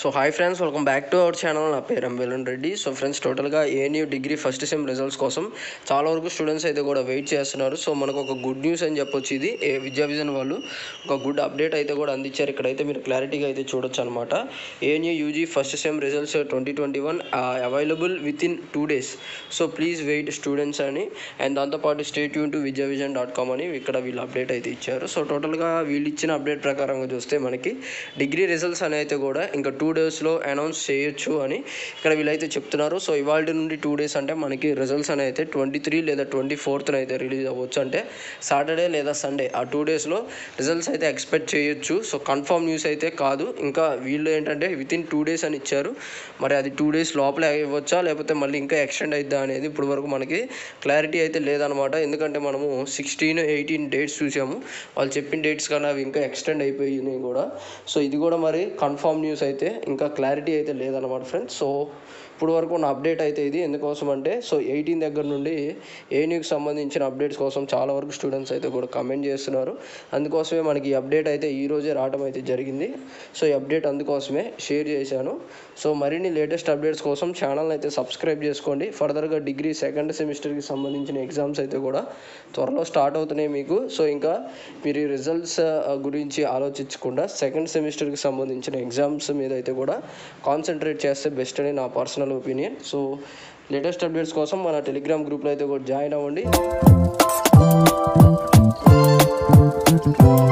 so hi friends welcome back to our channel నా పేరు ఎంవేలన్ రెడ్డి సో ఫ్రెండ్స్ టోటల్గా ANU degree first sem results కోసం చాలా వరకు స్టూడెంట్స్ అయితే కూడా వెయిట్ చేస్తున్నారు సో మనకు ఒక గుడ్ న్యూస్ అని చెప్పొచ్చు ఇది ఏ విద్యా విజన్ వాళ్ళు ఒక గుడ్ అప్డేట్ అయితే కూడా అందించారు ఇక్కడైతే మీరు క్లారిటీగా అయితే చూడొచ్చు అనమాట ANU UG first sem results twenty twenty one available within two days so please wait students అని అండ్ దాంతోపాటు స్టేట్ యూన్ టు విద్యా విజన్ డాట్ కామ్ అని ఇక్కడ వీళ్ళు అప్డేట్ అయితే ఇచ్చారు సో టోటల్గా వీళ్ళు ఇచ్చిన అప్డేట్ ప్రకారంగా చూస్తే మనకి డిగ్రీ రిజల్ట్స్ అని అయితే కూడా ఇంకా టూ డేస్లో అనౌన్స్ చేయొచ్చు అని ఇక్కడ వీళ్ళైతే చెప్తున్నారు సో ఇవాళ నుండి టూ డేస్ అంటే మనకి రిజల్ట్స్ అని అయితే ట్వంటీ త్రీ లేదా ట్వంటీ ఫోర్త్న అయితే రిలీజ్ అవ్వచ్చు అంటే సాటర్డే లేదా సండే ఆ టూ డేస్లో రిజల్ట్స్ అయితే ఎక్స్పెక్ట్ చేయొచ్చు సో కన్ఫర్మ్ న్యూస్ అయితే కాదు ఇంకా వీళ్ళు ఏంటంటే విత్ ఇన్ టూ డేస్ అని ఇచ్చారు మరి అది టూ డేస్ లోపలే ఇవ్వచ్చా లేకపోతే మళ్ళీ ఇంకా ఎక్స్టెండ్ అయిద్దా అనేది ఇప్పుడు వరకు మనకి క్లారిటీ అయితే లేదనమాట ఎందుకంటే మనము సిక్స్టీన్ ఎయిటీన్ డేట్స్ చూసాము వాళ్ళు చెప్పిన డేట్స్ కన్నా అవి ఇంకా ఎక్స్టెండ్ అయిపోయినాయి కూడా సో ఇది కూడా మరి కన్ఫర్మ్ న్యూస్ అయితే ఇంకా క్లారిటీ అయితే లేదనమాట ఫ్రెండ్స్ సో ఇప్పుడు వరకు ఉన్న అప్డేట్ అయితే ఇది ఎందుకోసం అంటే సో ఎయిటీన్ దగ్గర నుండి ఏన్యూకి సంబంధించిన అప్డేట్స్ కోసం చాలా వరకు స్టూడెంట్స్ అయితే కూడా కమెంట్ చేస్తున్నారు అందుకోసమే మనకి ఈ అప్డేట్ అయితే ఈ రోజే రావడం అయితే జరిగింది సో ఈ అప్డేట్ అందుకోసమే షేర్ చేశాను సో మరిన్ని లేటెస్ట్ అప్డేట్స్ కోసం ఛానల్ అయితే సబ్స్క్రైబ్ చేసుకోండి ఫర్దర్గా డిగ్రీ సెకండ్ సెమిస్టర్కి సంబంధించిన ఎగ్జామ్స్ అయితే కూడా త్వరలో స్టార్ట్ అవుతున్నాయి మీకు సో ఇంకా మీరు ఈ రిజల్ట్స్ గురించి ఆలోచించకుండా సెకండ్ సెమిస్టర్కి సంబంధించిన ఎగ్జామ్స్ మీద అయితే కూడా కాన్సన్ట్రేట్ చేస్తే బెస్ట్ అని నా personal opinion so latest updates కోసం మన టెలిగ్రామ్ గ్రూప్లో అయితే కూడా జాయిన్ అవ్వండి